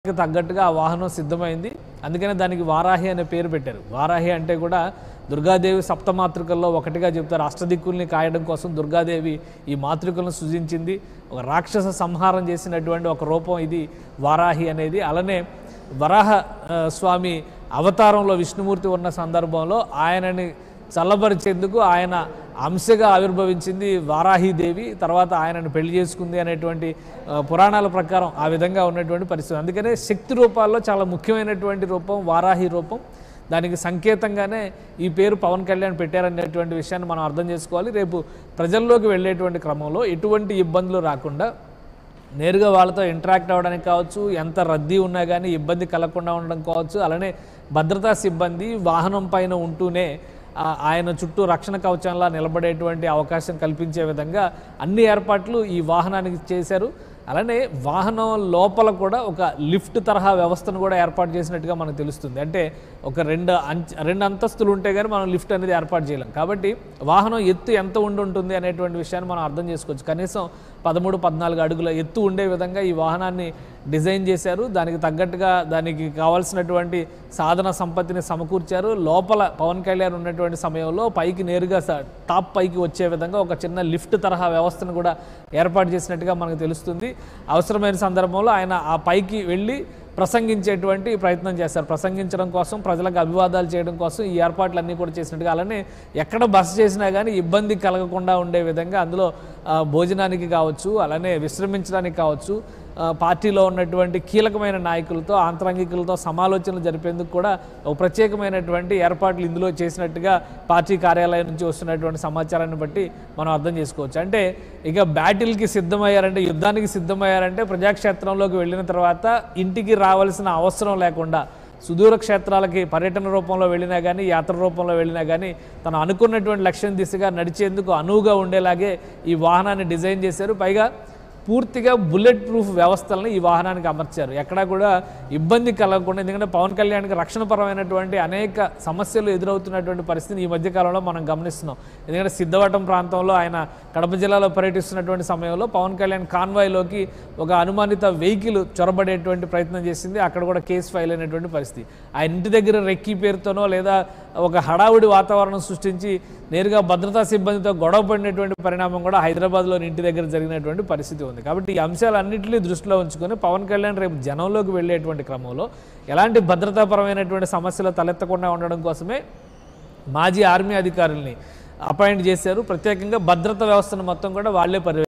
దానికి తగ్గట్టుగా ఆ వాహనం సిద్ధమైంది అందుకనే దానికి వారాహి అనే పేరు పెట్టారు వారాహి అంటే కూడా దుర్గాదేవి సప్తమాతృకల్లో ఒకటిగా చెప్తారు అష్టదిక్కుల్ని కాయడం కోసం దుర్గాదేవి ఈ మాతృకలను సృజించింది ఒక రాక్షస సంహారం చేసినటువంటి ఒక రూపం ఇది వారాహి అనేది అలానే వరాహ ఆ, స్వామి అవతారంలో విష్ణుమూర్తి ఉన్న సందర్భంలో ఆయనని చల్లబరిచేందుకు ఆయన అంశగా ఆవిర్భవించింది వారాహిదేవి తర్వాత ఆయనను పెళ్లి చేసుకుంది అనేటువంటి ఆ, పురాణాల ప్రకారం ఆ విధంగా ఉన్నటువంటి పరిస్థితి అందుకనే శక్తి రూపాల్లో చాలా ముఖ్యమైనటువంటి రూపం వారాహి రూపం దానికి సంకేతంగానే ఈ పేరు పవన్ కళ్యాణ్ పెట్టారనేటువంటి విషయాన్ని మనం అర్థం చేసుకోవాలి రేపు ప్రజల్లోకి వెళ్ళేటువంటి క్రమంలో ఎటువంటి ఇబ్బందులు రాకుండా నేరుగా వాళ్ళతో ఇంటరాక్ట్ అవ్వడానికి కావచ్చు ఎంత రద్దీ ఉన్నా కానీ ఇబ్బంది కలగకుండా ఉండడం కావచ్చు అలానే భద్రతా సిబ్బంది వాహనం పైన ఉంటూనే ఆ, ఆయన చుట్టూ రక్షణ కవచంలా నిలబడేటువంటి అవకాశం కల్పించే విధంగా అన్ని ఏర్పాట్లు ఈ వాహనానికి చేశారు అలానే వాహనం లోపల కూడా ఒక లిఫ్ట్ తరహా వ్యవస్థను కూడా ఏర్పాటు చేసినట్టుగా మనకు తెలుస్తుంది అంటే ఒక రెండు అంచ రెండు అంతస్తులు ఉంటే కానీ మనం లిఫ్ట్ అనేది ఏర్పాటు చేయలేం కాబట్టి వాహనం ఎత్తు ఎంత ఉండి ఉంటుంది అనేటువంటి విషయాన్ని మనం అర్థం చేసుకోవచ్చు కనీసం పదమూడు పద్నాలుగు అడుగుల ఎత్తు ఉండే విధంగా ఈ వాహనాన్ని డిజైన్ చేశారు దానికి తగ్గట్టుగా దానికి కావాల్సినటువంటి సాధన సంపత్తిని సమకూర్చారు లోపల పవన్ కళ్యాణ్ ఉన్నటువంటి సమయంలో పైకి నేరుగా స- టాప్ పైకి వచ్చే విధంగా ఒక చిన్న లిఫ్ట్ తరహా వ్యవస్థను కూడా ఏర్పాటు చేసినట్టుగా మనకు తెలుస్తుంది అవసరమైన సందర్భంలో ఆయన ఆ పైకి వెళ్ళి ప్రసంగించేటువంటి ప్రయత్నం చేస్తారు ప్రసంగించడం కోసం ప్రజలకు అభివాదాలు చేయడం కోసం ఈ ఏర్పాట్లన్నీ కూడా చేసినట్టుగా అలానే ఎక్కడ బస చేసినా కానీ ఇబ్బంది కలగకుండా ఉండే విధంగా అందులో ఆ, భోజనానికి కావచ్చు అలానే విశ్రమించడానికి కావచ్చు ఆ, పార్టీలో ఉన్నటువంటి కీలకమైన నాయకులతో ఆంతరంగికులతో సమాలోచనలు జరిపేందుకు కూడా ఒక ప్రత్యేకమైనటువంటి ఏర్పాట్లు ఇందులో చేసినట్టుగా పార్టీ కార్యాలయం నుంచి వస్తున్నటువంటి సమాచారాన్ని బట్టి మనం అర్థం చేసుకోవచ్చు అంటే ఇక బ్యాటిల్కి సిద్ధమయ్యారంటే యుద్ధానికి సిద్ధమయ్యారంటే ప్రజాక్షేత్రంలోకి వెళ్ళిన తర్వాత ఇంటికి రావాల్సిన అవసరం లేకుండా సుదూర క్షేత్రాలకి పర్యటన రూపంలో వెళ్ళినా కానీ యాత్ర రూపంలో వెళ్ళినా కానీ తను అనుకున్నటువంటి లక్ష్యం దిశగా నడిచేందుకు అనువుగా ఉండేలాగే ఈ వాహనాన్ని డిజైన్ చేశారు పైగా పూర్తిగా బుల్లెట్ ప్రూఫ్ వ్యవస్థలను ఈ వాహనానికి అమర్చారు ఎక్కడా కూడా ఇబ్బంది కలగకుండా ఎందుకంటే పవన్ కళ్యాణ్కి రక్షణపరమైనటువంటి అనేక సమస్యలు ఎదురవుతున్నటువంటి పరిస్థితిని ఈ మధ్య కాలంలో మనం గమనిస్తున్నాం ఎందుకంటే సిద్ధవటం ప్రాంతంలో ఆయన కడప జిల్లాలో పర్యటిస్తున్నటువంటి సమయంలో పవన్ కళ్యాణ్ కాన్వాయ్లోకి ఒక అనుమానిత వెహికల్ చొరబడేటువంటి ప్రయత్నం చేసింది అక్కడ కూడా కేసు ఫైల్ అయినటువంటి పరిస్థితి ఆయన ఇంటి దగ్గర రెక్కి పేరుతోనో లేదా ఒక హడావుడి వాతావరణం సృష్టించి నేరుగా భద్రతా సిబ్బందితో గొడవ పడినటువంటి పరిణామం కూడా హైదరాబాద్లోని ఇంటి దగ్గర జరిగినటువంటి పరిస్థితి ఉంది కాబట్టి ఈ అంశాలన్నింటినీ దృష్టిలో ఉంచుకొని పవన్ కళ్యాణ్ రేపు జనంలోకి వెళ్ళేటువంటి క్రమంలో ఎలాంటి భద్రతాపరమైనటువంటి సమస్యలు తలెత్తకుండా ఉండడం కోసమే మాజీ ఆర్మీ అధికారుల్ని అపాయింట్ చేశారు ప్రత్యేకంగా భద్రతా వ్యవస్థను మొత్తం కూడా వాళ్ళే పర్యవేక్షిస్తారు